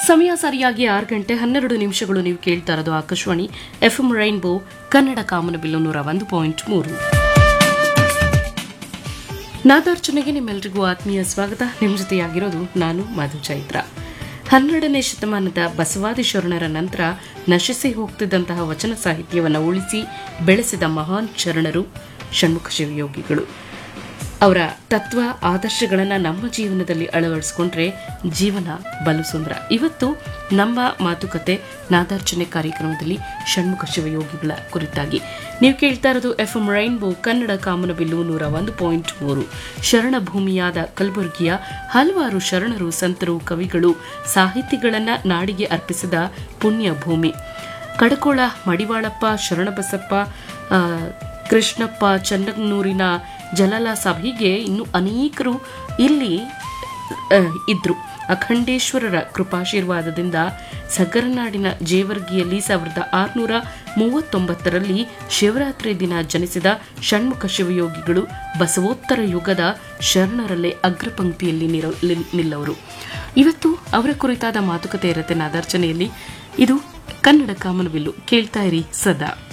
ಸಮಯ ಸರಿಯಾಗಿ ಆರು ಗಂಟೆ ಹನ್ನೆರಡು ನಿಮಿಷಗಳು ನೀವು ಕೇಳ್ತಾ ಇರೋದು ಆಕಾಶವಾಣಿ ಎಫ್ಎಂ ರೈನ್ಬೋ ಕನ್ನಡ ಕಾಮನಬಿಲ್ಲು ನೂರ ಒಂದು ಪಾಯಿಂಟ್ ಮೂರು ನಾದಾರ್ಚನೆಗೆ ನಿಮ್ಮೆಲ್ಲರಿಗೂ ಆತ್ಮೀಯ ಸ್ವಾಗತ ನಿಮ್ಮ ಜೊತೆಯಾಗಿರೋದು ನಾನು ಮಧು ಚೈತ್ರ ಹನ್ನೆರಡನೇ ಶತಮಾನದ ಬಸವಾದಿ ಶರಣರ ನಂತರ ನಶಿಸಿ ಹೋಗ್ತಿದ್ದಂತಹ ವಚನ ಸಾಹಿತ್ಯವನ್ನು ಉಳಿಸಿ ಬೆಳೆಸಿದ ಮಹಾನ್ ಶರಣರು ಷಣ್ಮುಖ ಶಿವಯೋಗಿಗಳು ಅವರ ತತ್ವ ಆದರ್ಶಗಳನ್ನು ನಮ್ಮ ಜೀವನದಲ್ಲಿ ಅಳವಡಿಸಿಕೊಂಡ್ರೆ ಜೀವನ ಬಲು ಸುಂದರ ಇವತ್ತು ನಮ್ಮ ಮಾತುಕತೆ ನಾದಾರ್ಚನೆ ಕಾರ್ಯಕ್ರಮದಲ್ಲಿ ಷಣ್ಮುಖ ಶಿವಯೋಗಿಗಳ ಕುರಿತಾಗಿ ನೀವು ಕೇಳ್ತಾ ಇರೋದು ಎಫ್ ಎಂ ರೈನ್ಬೋ ಕನ್ನಡ ಕಾಮನಬಿಲ್ಲು ನೂರ ಒಂದು ಪಾಯಿಂಟ್ ಮೂರು ಶರಣ ಭೂಮಿಯಾದ ಕಲಬುರಗಿಯ ಹಲವಾರು ಶರಣರು ಸಂತರು ಕವಿಗಳು ಸಾಹಿತಿಗಳನ್ನ ನಾಡಿಗೆ ಅರ್ಪಿಸಿದ ಪುಣ್ಯ ಭೂಮಿ ಕಡಕೋಳ ಮಡಿವಾಳಪ್ಪ ಶರಣಬಸಪ್ಪ ಆ, ಕೃಷ್ಣಪ್ಪ ಚನ್ನಗ್ನೂರಿನ ಜಲಲ ಸಭೆಗೆ ಇನ್ನು ಅನೇಕರು ಇಲ್ಲಿ ಆ, ಇದ್ರು ಅಖಂಡೇಶ್ವರರ ಕೃಪಾಶೀರ್ವಾದದಿಂದ ಸಗರನಾಡಿನ ಜೇವರ್ಗಿಯಲ್ಲಿ ಸಾವಿರದ ಆರುನೂರ ಮೂವತ್ತೊಂಬತ್ತರಲ್ಲಿ ಶಿವರಾತ್ರಿ ದಿನ ಜನಿಸಿದ ಷಣ್ಮುಖ ಶಿವಯೋಗಿಗಳು ಬಸವೋತ್ತರ ಯುಗದ ಶರಣರಲ್ಲೇ ಅಗ್ರಪಂಕ್ತಿಯಲ್ಲಿ ನಿರ- ಲಿ- ನಿಲ್ಲವರು ಇವತ್ತು ಅವರ ಕುರಿತಾದ ಮಾತುಕತೆ ಇರುತ್ತೆ ನಾದಾರ್ಚನೆಯಲ್ಲಿ ಇದು ಕನ್ನಡ ಕಾಮನಬಿಲ್ಲು ಕೇಳ್ತಾ ಇರಿ ಸದಾ